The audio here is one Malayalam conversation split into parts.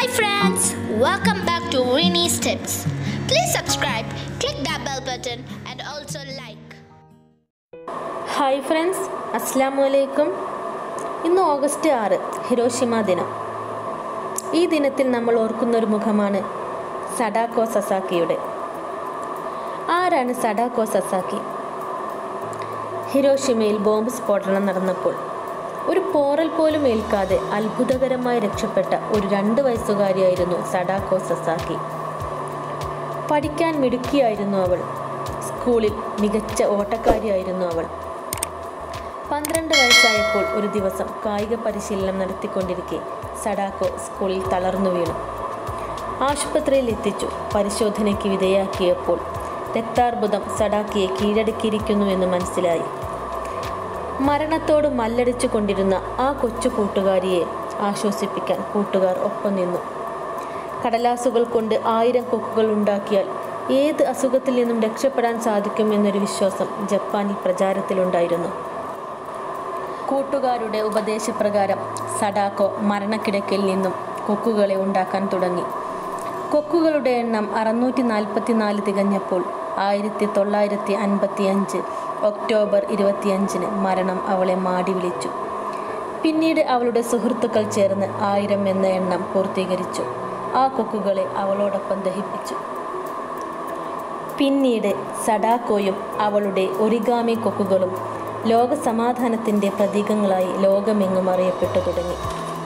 Hi friends, welcome back to Rinny's Tips. Please subscribe, click that bell button and also like. Hi friends അസ്സാം വലൈക്കും ഇന്ന് ഓഗസ്റ്റ് ആറ് ഹിരോഷിമ ദിനം ഈ ദിനത്തിൽ നമ്മൾ ഓർക്കുന്ന ഒരു മുഖമാണ് സഡാക്കോ സസാക്കിയുടെ ആരാണ് സഡാക്കോ സസാക്കി ഹിരോഷിമയിൽ ബോംബ് സ്ഫോടനം നടന്നപ്പോൾ ഒരു പോറൽ പോലും ഏൽക്കാതെ അത്ഭുതകരമായി രക്ഷപ്പെട്ട ഒരു രണ്ട് വയസ്സുകാരിയായിരുന്നു സഡാക്കോ സസാക്കി പഠിക്കാൻ മിടുക്കിയായിരുന്നു അവൾ സ്കൂളിൽ മികച്ച ഓട്ടക്കാരിയായിരുന്നു അവൾ പന്ത്രണ്ട് വയസ്സായപ്പോൾ ഒരു ദിവസം കായിക പരിശീലനം നടത്തിക്കൊണ്ടിരിക്കെ സഡാക്കോ സ്കൂളിൽ തളർന്നു വീണു ആശുപത്രിയിൽ എത്തിച്ചു പരിശോധനയ്ക്ക് വിധേയാക്കിയപ്പോൾ രക്താർബുദം സഡാക്കിയെ കീഴടക്കിയിരിക്കുന്നുവെന്ന് മനസ്സിലായി മരണത്തോട് മല്ലടിച്ചു കൊണ്ടിരുന്ന ആ കൊച്ചു കൂട്ടുകാരിയെ ആശ്വസിപ്പിക്കാൻ കൂട്ടുകാർ ഒപ്പം നിന്നു കടലാസുകൾ കൊണ്ട് ആയിരം കൊക്കുകൾ ഉണ്ടാക്കിയാൽ ഏത് അസുഖത്തിൽ നിന്നും രക്ഷപ്പെടാൻ സാധിക്കുമെന്നൊരു വിശ്വാസം ജപ്പാനിൽ പ്രചാരത്തിലുണ്ടായിരുന്നു കൂട്ടുകാരുടെ ഉപദേശപ്രകാരം സഡാക്കോ മരണക്കിടക്കയിൽ നിന്നും കൊക്കുകളെ ഉണ്ടാക്കാൻ തുടങ്ങി കൊക്കുകളുടെ എണ്ണം അറുന്നൂറ്റി നാൽപ്പത്തി നാല് തികഞ്ഞപ്പോൾ ആയിരത്തി തൊള്ളായിരത്തി അൻപത്തി അഞ്ച് ഒക്ടോബർ ഇരുപത്തിയഞ്ചിന് മരണം അവളെ മാടി വിളിച്ചു പിന്നീട് അവളുടെ സുഹൃത്തുക്കൾ ചേർന്ന് ആയിരം എന്ന എണ്ണം പൂർത്തീകരിച്ചു ആ കൊക്കുകളെ അവളോടൊപ്പം ദഹിപ്പിച്ചു പിന്നീട് സഡാക്കോയും അവളുടെ ഒറിഗാമി കൊക്കുകളും ലോക സമാധാനത്തിൻ്റെ പ്രതീകങ്ങളായി ലോകമെങ്ങും അറിയപ്പെട്ടു തുടങ്ങി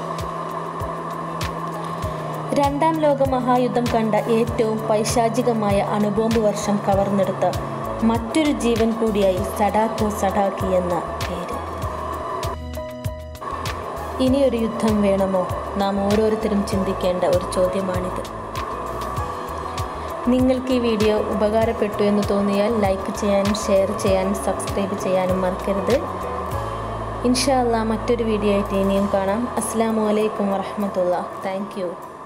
രണ്ടാം ലോക മഹായുദ്ധം കണ്ട ഏറ്റവും പൈശാചികമായ അണുബോംബ് വർഷം കവർന്നെടുത്ത മറ്റൊരു ജീവൻ കൂടിയായി സഡാക്കോ സഡാക്കി എന്ന പേര് ഇനിയൊരു യുദ്ധം വേണമോ നാം ഓരോരുത്തരും ചിന്തിക്കേണ്ട ഒരു ചോദ്യമാണിത് നിങ്ങൾക്ക് ഈ വീഡിയോ ഉപകാരപ്പെട്ടു എന്ന് തോന്നിയാൽ ലൈക്ക് ചെയ്യാനും ഷെയർ ചെയ്യാനും സബ്സ്ക്രൈബ് ചെയ്യാനും മറക്കരുത് ഇൻഷാ അല്ലാ മറ്റൊരു വീഡിയോ ആയിട്ട് ഇനിയും കാണാം അസ്സാം വലൈക്കും വറഹമത്തുള്ള താങ്ക് യു